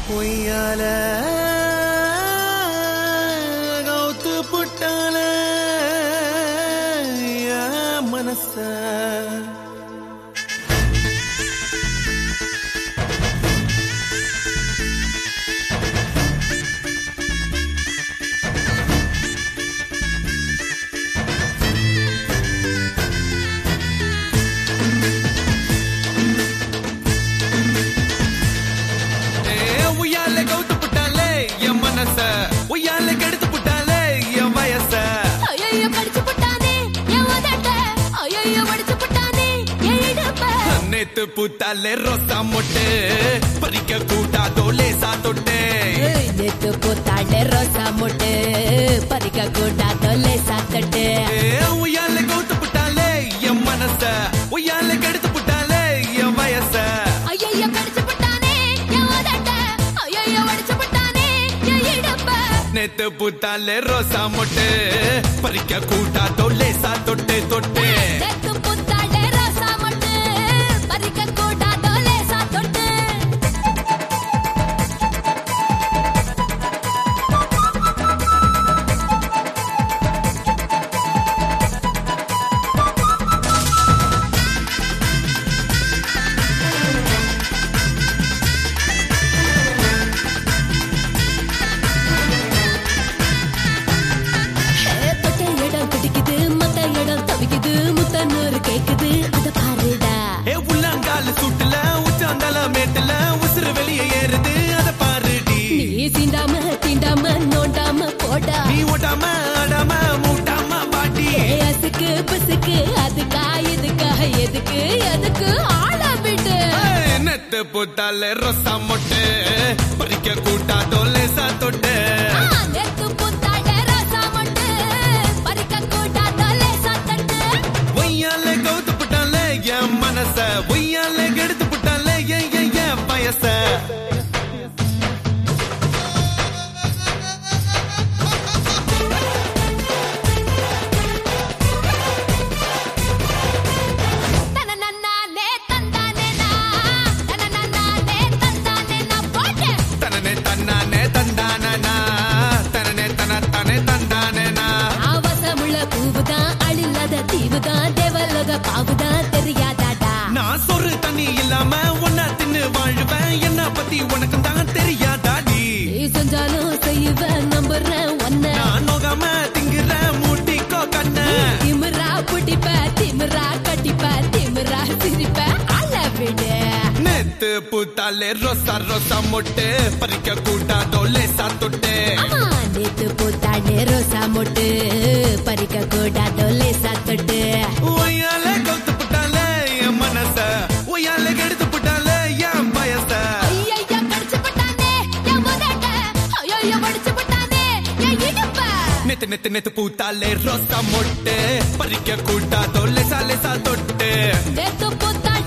பொய்யால கவுத்து புட்டால என் மனச ஏ, உய்யால கவுத்து புட்டாலே என் மனச உய்யால கெடுத்து புட்டாலே என் வயச ஐயையோ கடிச்சு புட்டானே என் உதட்ட ஐயையோ வடிச்சு புட்டானே என் இடுப்ப நேத்து பூத்தாலே ரோசா மொட்டு பறிக்க கூட்டாதோ லேசா தொட்டே ஏய், நேத்து பூத்தாண்டே ரோசா மொட்டு பறிக்க கூடாதோ லேசா தட்டு ஏ, உய்யால கவுத்து புட்டாலே என் மனச உய்யால கெடுத்து புட்டாலே என் வயச ஐயையோ கடிச்சு புட்டானே என் உதட்ட ஐயையோ வடிச்சு புட்டானே என் இடுப்ப நேத்து பூத்தாலே ரோசா மொட்டு பறிக்க கூட்டாதோ லேசா தொட்டே தொட்டே நேத்து பூத்தாண்டே ரோசா மொட்டு பறிக்க கூடாதோ லேசா தொட்டு ஏ, தொட்ட இடம் பிடிக்குது மத்த இடம் தவிக்குது முத்தன்னூறு கேக்குது அத பாருடா ஏ உள்ளங்கால சூட்டுல உச்சாந்தால மேட்டுல உசுறு வெளியே ஏறுது அத பாருடி நீ சீண்டாம தீண்டாம நோண்டாம போடா நீ ஓட்டாம ஆடாம மூட்டாம பாட்டி ஏ, அசுக்கு பிசுக்கு அதுக்கா இதுக்கா எதுக்கு எதுக்கு ஆள விடு ஏய், நெத்து பூத்தால ரொசா மொட்டு பறிக்க கூட்டாதோ லேசா தொட்டு ஆ, நேத்து புத்தாண்டே ரோசா மொட்டு பறிக்க கூடாதோ லேசா தட்டு ஒய்யால கவுத்து புட்டால என் மனச ஒய்யால கெடுத்து புட்டால என் என் என் பயச தனனன்னானே தந்தானேனா, தனனன்னானே தந்தானேனா, போடு. தனனே தன்னானே தந்தானா தனனே தன தனே தந்தானேனா ஆபாசமுள்ள பூவுதான், அழில்லாத தீவுதான், தேவலோக பாவுதான், தெரியாதாடா. நான் சொரு தண்ணி இல்லாம ஒன்னா தின்னு வாழ்வேன் என்ன பத்தி உனக்கு தான் தெரியாதாடி நீ செஞ்சாலும் செய்வேன், நம்புறேன் உன்னை. நான் நோகாம திங்குற மூட்டிக்கோ கண்ண திமிரா பிடிப்ப, திமிரா கட்டிப்ப, திமிரா சிரிப்ப, அழ விடு. நேத்து பூத்தாலே ரோசா ரோசா மொட்டு பறிக்க கூட்டாதோ லேசா தொட்டு ஆமா, நேத்து பூத்தாண்டே ரோசா மொட்டு பறிக்க கூடாதோ லேசா தொட்டு ஒய்யால கவுத்து புட்டாலே என் மனச ஒய்யால கெடுத்து புட்டாலே என் பயச ஐயையோ, கடிச்சு புட்டானே, என் உதட்ட. ஐயையோ, வடிச்சு புட்டானே, என் இடுப்ப. நேத்து நேத்து நேத்து பூத்தாலே ரோசா மொட்டு பறிக்க கூட்டாதோ லேசா லேசா தொட்டு நேத்து பூத்தாண்டே